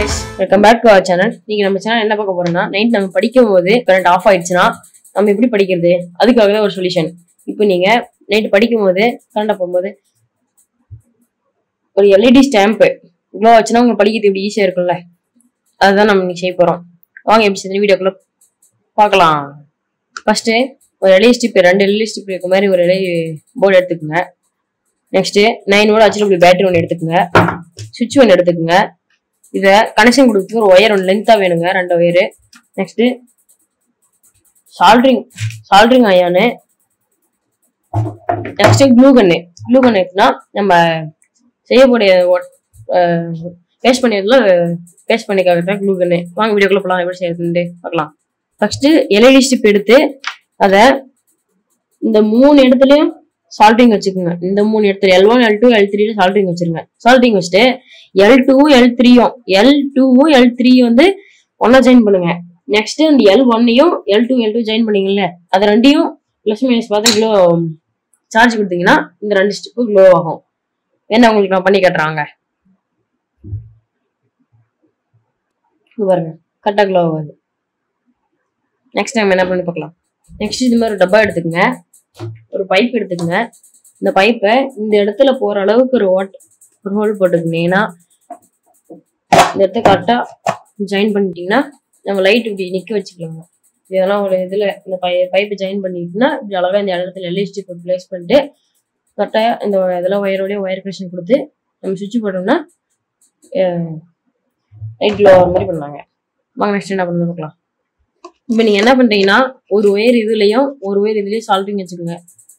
guys welcome back to our channel நீங்க நம்ம channel என்ன பார்க்க போறோம்னா நைட் நம்ம படிக்கும் போது கரண்ட் ஆஃப் ஆயிடுச்சுன்னா நம்ம எப்படி படிக்கிறது அதுக்காக தான் ஒரு சொல்யூஷன் இப்போ நீங்க நைட் படிக்கும் போது கரண்ட் போகும்போது ஒரு எல்இடி ஸ்டாம்ப் இவ்வளோ வச்சுன்னா உங்களுக்கு படிக்கிறது இப்படி ஈஸியாக இருக்கும்ல அதுதான் நம்ம இன்னைக்கு செய்ய போறோம் வாங்க எப்படி செஞ்சு வீடியோக்குள்ள பார்க்கலாம் ஃபர்ஸ்ட் ஒரு எல்இடி ஸ்டிப் ரெண்டு எல்இடி ஸ்டிப் இருக்க மாதிரி ஒரு எல்இடி போர்டு எடுத்துக்கோங்க next nine volt HW battery ஒன்று எடுத்துக்கோங்க சுவிட்ச் ஒன்று எடுத்துக்கோங்க இதை கனெக்ஷன் கொடுத்து ஒரு ஒயர் ஒன்று லென்த்தாக வேணுங்க ரெண்டு wire next soldering soldering iron next glue gun glue gun எப்படின்னா நம்ம செய்யக்கூடிய பேஸ்ட் பண்ணியதுல பேஸ்ட் பண்ணிக்காக க்ளூ கன்னு வாங்க வீடியோக்குள்ள போகலாம் எப்படி செய்யறதுன்னு பார்க்கலாம் ஃபர்ஸ்ட் எல்இடி ஸ்டிப் எடுத்து அதை இந்த மூணு இடத்துலயும் சால்ட்ரிங் வச்சுக்கோங்க இந்த மூணு இடத்துல L one L two L த்ரீல சால்ட்ரிங் வச்சிருங்க சால்ட்ரிங் வச்சுட்டு எல் டூவும் எல் த்ரீயும் எல் டூவும் எல் த்ரீ வந்து ஒன்னா ஜாயின் பண்ணுங்க நெக்ஸ்ட் இந்த எல் ஒன்னையும் L two L two join பண்ணீங்கல்ல அது ரெண்டையும் ப்ளஸ் மைனஸ் பார்த்து க்ளோ சார்ஜ் கொடுத்தீங்கன்னா இந்த ரெண்டு ஸ்டெப்பு க்ளோ ஆகும் என்ன உங்களுக்கு நான் பண்ணி காட்டுறாங்க இங்க பாருங்க கரெக்டாக க்ளோ ஆகுது நெக்ஸ்ட் டைம் என்ன பண்ணி பார்க்கலாம் நெக்ஸ்ட் இது மாதிரி ஒரு டப்பா எடுத்துக்கங்க ஒரு பைப் எடுத்துக்கங்க இந்த பைப்பை இந்த இடத்துல போற அளவுக்கு ஒரு வாட் ஒரு ஹோல் போட்டுக்கிட்டீங்கன்னா இந்த இடத்த கரெக்டா ஜாயின் பண்ணிட்டீங்கன்னா நம்ம லைட் இப்படி நிக்க வச்சுக்கலாங்க இதெல்லாம் ஒரு இதுல இந்த பை பைப்பை ஜாயின் பண்ணிட்டீங்கன்னா இப்படி அழகா இந்த இடத்துல எல்இஸ்டி பிளேஸ் பண்ணிட்டு கரெக்டா இந்த இதெல்லாம் ஒயரோடய ஒயர் கனெக்ஷன் கொடுத்து நம்ம சுவிட்ச் போட்டோம்னா லைட் க்ளோ ஆகிற மாதிரி பண்ணாங்க வாங்க நெக்ஸ்ட் என்ன பண்ணு பார்க்கலாம் இப்போ நீங்க என்ன பண்றீங்கன்னா ஒரு ஒயர் இதுலயும் ஒரு ஒயர் இதுலயும் சால்ட்ரிங் வச்சுக்கோங்க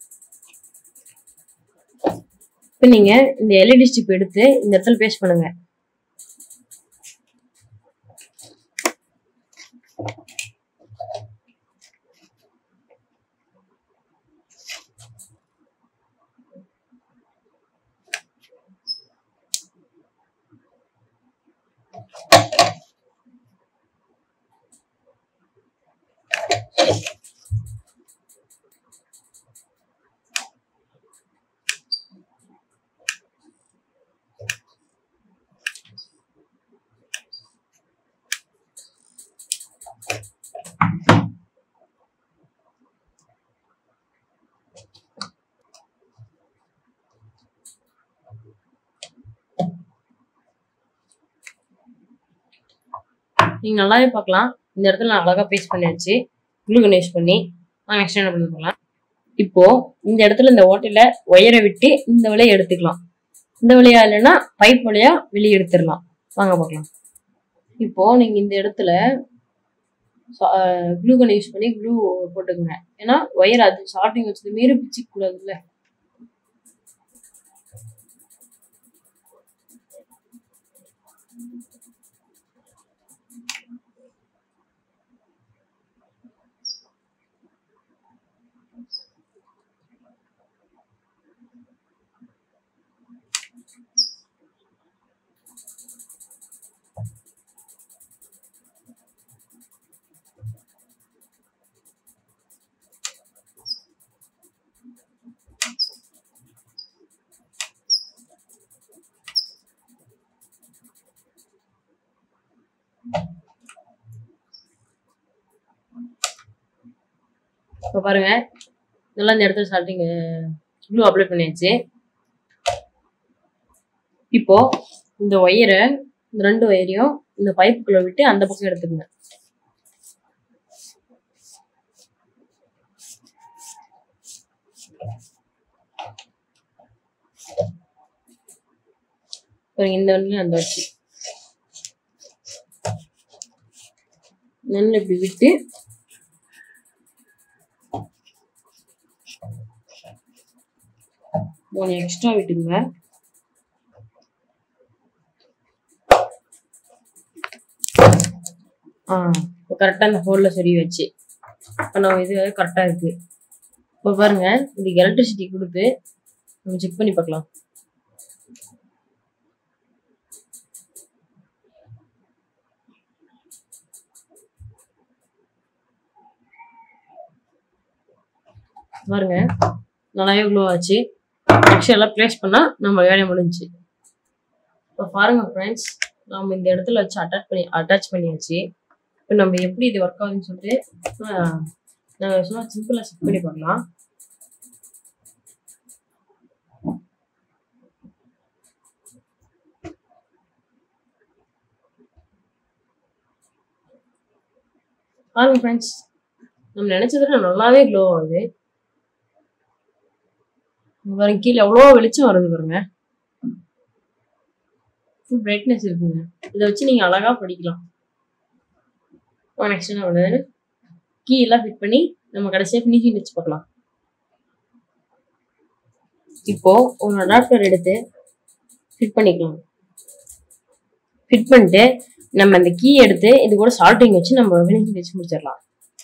இப்போ நீங்க இந்த எல்இடி ஸ்டிப் எடுத்து இந்த இடத்துல பேஸ்ட் பண்ணுங்க நீங்க நல்லாவே பார்க்கலாம் இந்த இடத்துல நான் அழகா பேஸ்ட் பண்ணியாச்சு க்ளூகன் யூஸ் பண்ணி நான் நெக்ஸ்ட் என்ன பண்ண போகலாம் இப்போ இந்த இடத்துல இந்த ஓட்டையில ஒயரை விட்டு இந்த வழியை எடுத்துக்கலாம் இந்த வழியா இல்லைன்னா பைப் வழியா வெளியே எடுத்துடலாம் வாங்க பார்க்கலாம் இப்போ நீங்க இந்த இடத்துல க்ளூகன் யூஸ் பண்ணி க்ளூ போட்டுக்கங்க ஏன்னா ஒயர் அது ஷார்ட்டிங் வச்சது மீறி பிச்சுக்க கூடாதுல்ல இப்போ பாருங்க நல்லா இந்த இடத்துல சால்ட்டிங் க்ளூ அப்ளை பண்ணியாச்சு இப்போ இந்த ஒயரை இந்த ரெண்டு ஒயரையும் இந்த பைப்புக்குள்ள விட்டு அந்த பக்கம் எடுத்துக்கங்க பாருங்க இந்த வண்டியும் அந்த வச்சு நெல் இப்படி விட்டு மூணு எக்ஸ்ட்ரா விட்டுங்க ஆ இப்போ கரெக்டாக அந்த ஹோலில் சரி வச்சு இப்போ நம்ம இது கரெக்டாக இருக்கு இப்போ பாருங்க இதுக்கு எலக்ட்ரிசிட்டி கொடுத்து நம்ம செக் பண்ணி பார்க்கலாம் பாருங்க நல்லாவே க்ளோ ஆச்சு நெக்ஸ்ட் எல்லாம் ப்ளேஸ் பண்ணால் நம்ம வேலையை முடிஞ்சுச்சு இப்போ பாருங்க ஃப்ரெண்ட்ஸ் நாம இந்த இடத்துல வச்சு அட்டாச் பண்ணி அட்டாச் பண்ணியாச்சு இப்போ நம்ம எப்படி இது ஒர்க் ஆகுதுன்னு சொல்லிட்டு ஆஹ், நான் சும்மா சிம்பிளாக செக் பண்ணி பார்க்கலாம் பாருங்க ஃப்ரெண்ட்ஸ் நம்ம நினைச்சதை விட நல்லாவே க்ளோ ஆகுது இங்க பாருங்க கீழே எவ்வளோ வெளிச்சம் வருது பாருங்க ஃபுல் பிரைட்னஸ் இருக்குங்க இதை வச்சு நீங்க அழகா படிக்கலாம் நெக்ஸ்ட் என்ன பண்ணுது கீ எல்லாம் ஃபிட் பண்ணி நம்ம கடைசியாக ஃபினிஷிங் வச்சு பார்க்கலாம் இப்போ ஒரு அடாப்டர் எடுத்து ஃபிட் பண்ணிக்கலாம் ஃபிட் பண்ணிட்டு நம்ம அந்த கீ எடுத்து இது கூட சால்ட்டிங் வச்சு நம்ம ஃபினிஷிங் வச்சு முடிச்சிடலாம்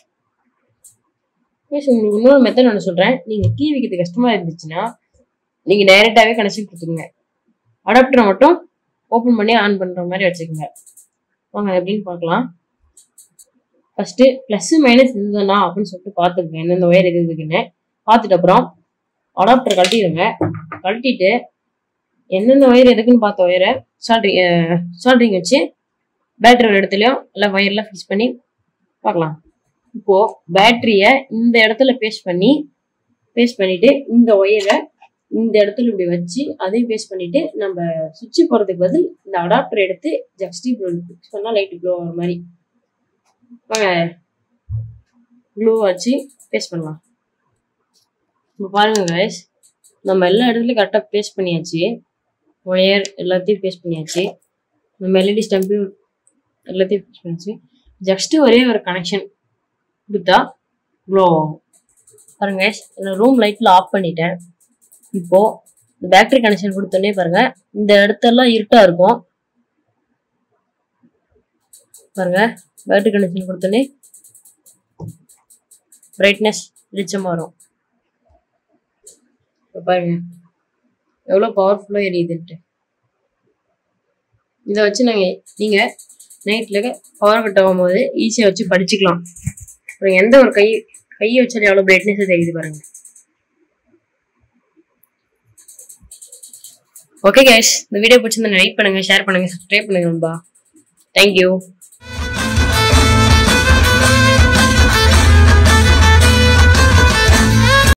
Guys, உங்களுக்கு இன்னொரு மெத்தட் ஒன்று சொல்கிறேன் நீங்கள் கீ வைக்கிறது கஷ்டமாக இருந்துச்சுன்னா நீங்கள் டைரெக்டாகவே கனெக்ஷன் கொடுத்துருங்க அடாப்டரை மட்டும் ஓப்பன் பண்ணி ஆன் பண்ணுற மாதிரி வச்சுக்கோங்க வாங்க அது எப்படின்னு பார்க்கலாம் ஃபஸ்ட்டு ப்ளஸ் மைனஸ் இருந்ததுனா அப்படின்னு சொல்லிட்டு பார்த்துக்கங்க எந்தெந்த ஒயர் எது இருக்குன்னு பார்த்துட்டு அப்புறம் அடாப்டர் கழட்டிடுங்க கழட்டிட்டு எந்தெந்த ஒயர் எதுக்குன்னு பார்த்த ஒயரை சால்ட்ரிங் சால்ட்ரிங் வச்சு பேட்டரி ஒரு இடத்துலையும் எல்லாம் ஒயர்லாம் ஃபிக்ஸ் பண்ணி பார்க்கலாம் இப்போ பேட்டரியை இந்த இடத்துல பேஸ்ட் பண்ணி பேஸ்ட் பண்ணிட்டு இந்த ஒயரை இந்த இடத்துல இப்படி வச்சு அதையும் பேஸ்ட் பண்ணிட்டு நம்ம சுவிட்ச் போறதுக்கு பதில் இந்த அடாப்டர் எடுத்து ஜஸ்டி ஃபிக்ஸ் பண்ணா லைட் க்ளோ ஆகிற மாதிரி வாங்க க்ளூ வச்சு பேஸ்ட் பண்ணலாம் இப்போ பாருங்க guys நம்ம எல்லா இடத்துலையும் கரெக்டாக பேஸ்ட் பண்ணியாச்சு ஒயர் எல்லாத்தையும் பேஸ்ட் பண்ணியாச்சு நம்ம எல்இடி ஸ்டம்பையும் எல்லாத்தையும் பேஸ்ட் பண்ணியாச்சு ஜஸ்ட் ஒரே ஒரு கனெக்ஷன் கொடுத்தா க்ளோ ஆகும் பாருங்க guys, நான் ரூம் லைட்ல ஆஃப் பண்ணிட்டேன் இப்போ இந்த பேட்டரி கனெக்ஷன் கொடுத்தோன்னே பாருங்க இந்த இடத்தெல்லாம் இருட்டா இருக்கும் பாருங்க பேட்டரி கனெக்ஷன் கொடுத்தோன்னே பிரைட்னஸ் வெளிச்சமா வரும் இப்போ பாருங்க எவ்வளோ பவர்ஃபுல்லாக எரியுதுன்ட்டு இதை வச்சு நாங்கள் நீங்கள் நைட்டில் பவர் கட் ஆகும்போது ஈஸியாக வச்சு படிச்சுக்கலாம் அப்புறம் எந்த ஒரு கை கையை வச்சாலும் எவ்வளோ பிரைட்னஸ் தெரியுது பாருங்க ஓகே கேஷ் இந்த வீடியோ பிடிச்சிருந்தா லைக் பண்ணுங்க ஷேர் பண்ணுங்க சப்ஸ்கிரைப் பண்ணுங்க நண்பா தேங்க்யூ